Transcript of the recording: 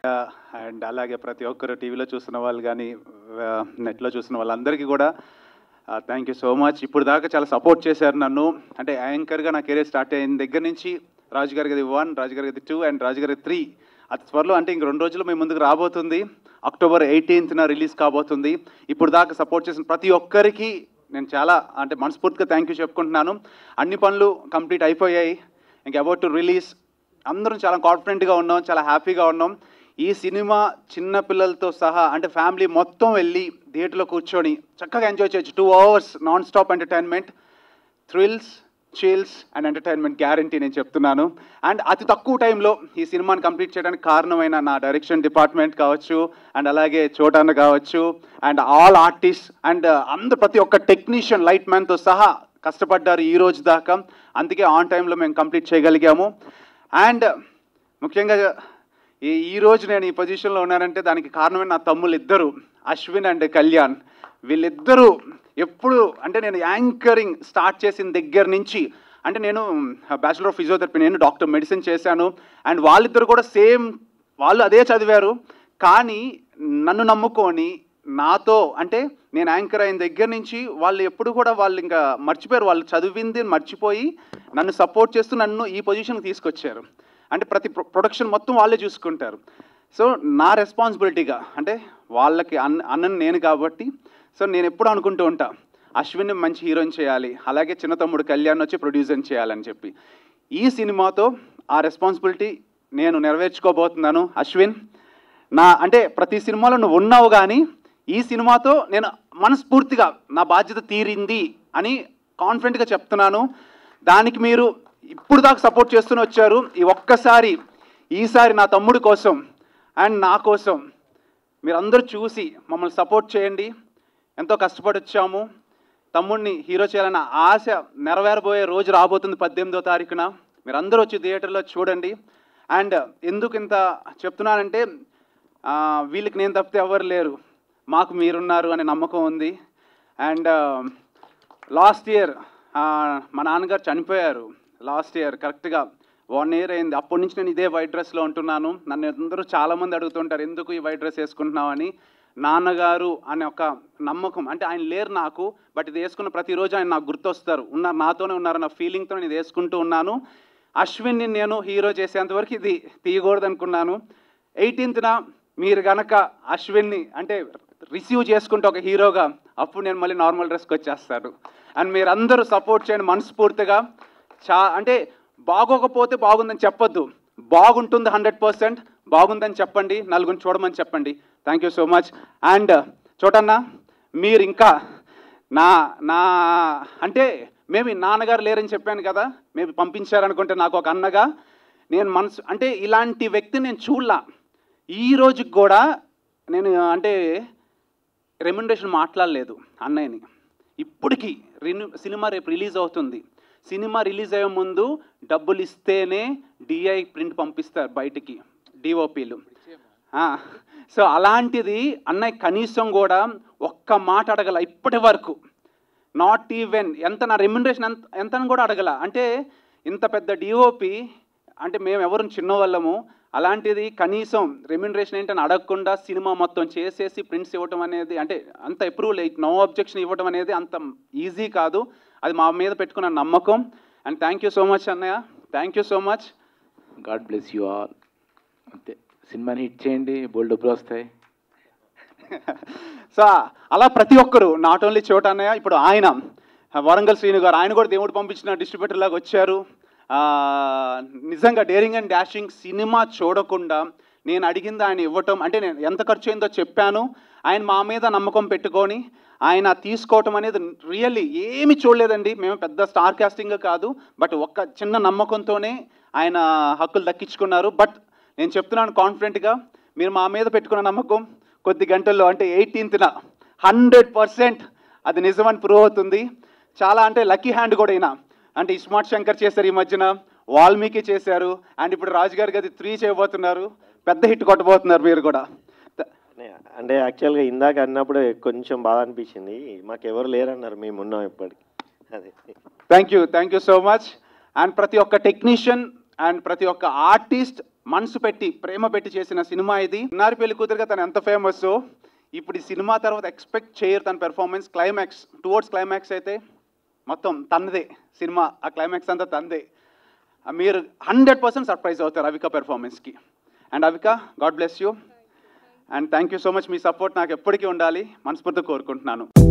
and అలాగే ప్రతి ఒక్కరు టీవీలో చూస్తున్న వాళ్ళు కానీ నెట్లో చూస్తున్న వాళ్ళందరికీ కూడా థ్యాంక్ యూ సో మచ్ ఇప్పుడు దాకా చాలా సపోర్ట్ చేశారు నన్ను అంటే యాంకర్గా నా కెరీర్ స్టార్ట్ అయిన దగ్గర నుంచి రాజుగారి గది వన్ రాజుగారి గది టూ అండ్ రాజుగారి త్రీ అతి త్వరలో అంటే ఇంక రెండు రోజులు మీ ముందుకు రాబోతుంది అక్టోబర్ ఎయిటీన్త్న రిలీజ్ కాబోతుంది ఇప్పుడు దాకా సపోర్ట్ చేసిన ప్రతి ఒక్కరికి నేను చాలా అంటే మనస్ఫూర్తిగా థ్యాంక్ యూ చెప్పుకుంటున్నాను అన్ని పనులు కంప్లీట్ అయిపోయాయి ఇంక అబౌట్ టు రిలీజ్ అందరం చాలా కాన్ఫిడెంట్గా ఉన్నాం చాలా హ్యాపీగా ఉన్నాం ఈ సినిమా చిన్న పిల్లలతో సహా అంటే ఫ్యామిలీ మొత్తం వెళ్ళి థియేటర్లో కూర్చొని చక్కగా ఎంజాయ్ చేయొచ్చు two hours non stop entertainment thrills chills and entertainment guarantee నేను చెప్తున్నాను అండ్ అతి తక్కువ టైంలో ఈ సినిమాని కంప్లీట్ చేయడానికి కారణమైన నా డైరెక్షన్ డిపార్ట్మెంట్ కావచ్చు అండ్ అలాగే చోటాన్న కావచ్చు అండ్ ఆల్ ఆర్టిస్ట్ అండ్ అందరు ప్రతి ఒక్క టెక్నీషియన్ లైట్ మ్యాన్తో సహా కష్టపడ్డారు ఈ రోజు దాకా అందుకే ఆన్ టైంలో మేము కంప్లీట్ చేయగలిగాము అండ్ ముఖ్యంగా ఈ ఈ రోజు నేను ఈ పొజిషన్లో ఉన్నానంటే దానికి కారణమైన నా తమ్ముళ్ళు ఇద్దరు అశ్విన్ అండ్ కళ్యాణ్ వీళ్ళిద్దరూ ఎప్పుడు అంటే నేను యాంకరింగ్ స్టార్ట్ చేసిన దగ్గర నుంచి అంటే నేను బ్యాచులర్ ఆఫ్ ఫిజియోథెరపీ నేను డాక్టర్ మెడిసిన్ చేశాను అండ్ వాళ్ళిద్దరు కూడా సేమ్ వాళ్ళు అదే చదివారు కానీ నన్ను నమ్ముకొని నాతో అంటే నేను యాంకర్ అయిన దగ్గర నుంచి వాళ్ళు ఎప్పుడు కూడా వాళ్ళు ఇంకా మర్చిపోయారు వాళ్ళు చదివింది మర్చిపోయి నన్ను సపోర్ట్ చేస్తూ నన్ను ఈ పొజిషన్కి తీసుకొచ్చారు అంటే ప్రతి ప్రొడక్షన్ మొత్తం వాళ్ళే చూసుకుంటారు సో నా రెస్పాన్సిబిలిటీగా అంటే వాళ్ళకి అన్న అన్నని నేను కాబట్టి సో నేను ఎప్పుడు అనుకుంటూ ఉంటా అశ్విన్ మంచి హీరోయిన్ చేయాలి అలాగే చిన్న తమ్ముడు కళ్యాణ్ వచ్చి ప్రొడ్యూసర్ చేయాలని చెప్పి ఈ సినిమాతో ఆ రెస్పాన్సిబిలిటీ నేను నెరవేర్చుకోబోతున్నాను అశ్విన్ నా అంటే ప్రతి సినిమాలో నువ్వు ఉన్నావు కానీ ఈ సినిమాతో నేను మనస్ఫూర్తిగా నా బాధ్యత తీరింది అని కాన్ఫిడెంట్గా చెప్తున్నాను దానికి మీరు ఇప్పుడు దాకా సపోర్ట్ చేస్తూనే వచ్చారు ఈ ఒక్కసారి ఈసారి నా తమ్ముడి కోసం అండ్ నా కోసం మీరందరూ చూసి మమ్మల్ని సపోర్ట్ చేయండి ఎంతో కష్టపడి వచ్చాము తమ్ముడిని హీరో చేయాలన్న ఆశ నెరవేరబోయే రోజు రాబోతుంది పద్దెనిమిదో తారీఖున మీరందరూ వచ్చి థియేటర్లో చూడండి అండ్ ఎందుకు ఇంత చెప్తున్నానంటే ఆ, వీళ్ళకి నేను తప్పితే ఎవరు లేరు మాకు మీరున్నారు అనే నమ్మకం ఉంది అండ్ లాస్ట్ ఇయర్ మా నాన్నగారు చనిపోయారు లాస్ట్ ఇయర్ కరెక్ట్గా వన్ ఇయర్ అయింది అప్పటి నుంచి నేను ఇదే వైట్ డ్రెస్లో ఉంటున్నాను నన్ను అందరూ చాలామంది అడుగుతుంటారు ఎందుకు ఈ వైట్ డ్రెస్ వేసుకుంటున్నావు అని నాన్నగారు అనే ఒక నమ్మకం అంటే ఆయన లేరు నాకు బట్ ఇది వేసుకున్న ప్రతిరోజు ఆయన నాకు గుర్తొస్తారు ఉన్నారు నాతోనే ఉన్నారు నా ఫీలింగ్తో నేను ఇది వేసుకుంటూ ఉన్నాను అశ్విన్ని నేను హీరో చేసేంతవరకు ఇది తీయకూడదు అనుకున్నాను ఎయిటీన్త్న మీరు గనక అశ్విన్ని అంటే రిసీవ్ చేసుకుంటే ఒక హీరోగా అప్పుడు నేను మళ్ళీ నార్మల్ డ్రెస్కి వచ్చేస్తాను అండ్ మీరందరూ సపోర్ట్ చేయండి మనస్ఫూర్తిగా చా అంటే బాగోకపోతే బాగుందని చెప్పొద్దు బాగుంటుంది హండ్రెడ్ పర్సెంట్ బాగుందని చెప్పండి నలుగురిని చూడమని చెప్పండి thank you so much and చూడన్నా మీరు ఇంకా నా నా అంటే మేబీ నాన్నగారు లేరని చెప్పాను కదా మేబీ పంపించారనుకుంటే నాకు ఒక అన్నగా నేను మనసు అంటే ఇలాంటి వ్యక్తిని నేను చూడలా ఈ రోజుకి కూడా నేను అంటే రెమ్యునరేషన్ మాట్లాడలేదు అన్నయ్యని ఇప్పటికీ రిను సినిమా రేపు రిలీజ్ అవుతుంది సినిమా రిలీజ్ అయ్యే ముందు డబ్బులు ఇస్తేనే డిఐ ప్రింట్ పంపిస్తారు బయటికి డిఓపీలు సో అలాంటిది అన్నయ్య కనీసం కూడా ఒక్క మాట అడగల ఇప్పటి వరకు నాట్ ఈవెన్ ఎంత నా రెమ్యునరేషన్ ఎంత ఎంత అని కూడా అడగల అంటే ఇంత పెద్ద డిఓపి అంటే మేము ఎవరు చిన్నవాళ్ళము అలాంటిది కనీసం రెమ్యునరేషన్ ఏంటని అడగకుండా సినిమా మొత్తం చేసేసి ప్రింట్స్ ఇవ్వటం అనేది అంటే అంత అప్రూవల్ నో అబ్జెక్షన్ ఇవ్వటం అనేది అంత ఈజీ కాదు అది మా మీద పెట్టుకున్న నమ్మకం and thank you so much అన్నయ్య thank you so much god bless you all అంతే సినిమాని హిట్ చేయండి బోల్డ్ డబ్బులు వస్తాయి సో అలా ప్రతి ఒక్కరు నాట్ ఓన్లీ చోట అన్నయ్య ఇప్పుడు ఆయన వరంగల్ శ్రీను గారు ఆయన కూడా దేవుడు పంపించిన డిస్ట్రిబ్యూటర్ లాగా వచ్చారు ఆ, నిజంగా డేరింగ్ అండ్ డాషింగ్ సినిమా చూడకుండా నేను అడిగింది ఆయన ఇవ్వటం అంటే నేను ఎంత ఖర్చు అయిందో చెప్పాను ఆయన మా మీద నమ్మకం పెట్టుకొని ఆయన తీసుకోవటం అనేది రియల్లీ ఏమి చూడలేదండి మేము పెద్ద స్టార్ కాస్టింగ్ కాదు బట్ ఒక్క చిన్న నమ్మకంతోనే ఆయన హక్కులు దక్కించుకున్నారు బట్ నేను చెప్తున్నాను కాన్ఫిడెంట్గా మీరు మా మీద పెట్టుకున్న నమ్మకం కొద్ది గంటల్లో అంటే ఎయిటీన్త్న హండ్రెడ్ పర్సెంట్ అది నిజమని ప్రూవ్ అవుతుంది చాలా అంటే లక్కీ హ్యాండ్ కూడా అయినా అంటే ఇస్మార్ట్ శంకర్ చేశారు ఈ మధ్యన వాల్మీకి చేశారు అండ్ ఇప్పుడు రాజు గారికి అది త్రీ చేయబోతున్నారు పెద్ద హిట్ కొట్టబోతున్నారు మీరు కూడా అంటే యాక్చువల్గా ఇందాక అన్నప్పుడు కొంచెం బాధ అనిపించింది మాకు ఎవరు లేరన్నారు మేము ఉన్నాం ఇప్పటికి అదే thank you thank you so much and ప్రతి ఒక్క టెక్నీషియన్ అండ్ ప్రతి ఒక్క ఆర్టిస్ట్ మనసు పెట్టి ప్రేమ పెట్టి చేసిన సినిమా ఇది నారి పెళ్లి కూతురుగా తను ఎంత ఫేమస్ ఇప్పుడు ఈ సినిమా తర్వాత ఎక్స్పెక్ట్ చేయరు తన పెర్ఫార్మెన్స్ క్లైమాక్స్ టువర్డ్స్ క్లైమాక్స్ అయితే మొత్తం తనదే సినిమా ఆ క్లైమాక్స్ అంతా తనదే మీరు హండ్రెడ్ పర్సెంట్ సర్ప్రైజ్ అవుతారు అవిక పెర్ఫార్మెన్స్కి and Avika god bless you and thank you so much మీ సపోర్ట్ నాకు ఎప్పటికీ ఉండాలి మనస్ఫూర్తిగా కోరుకుంటున్నాను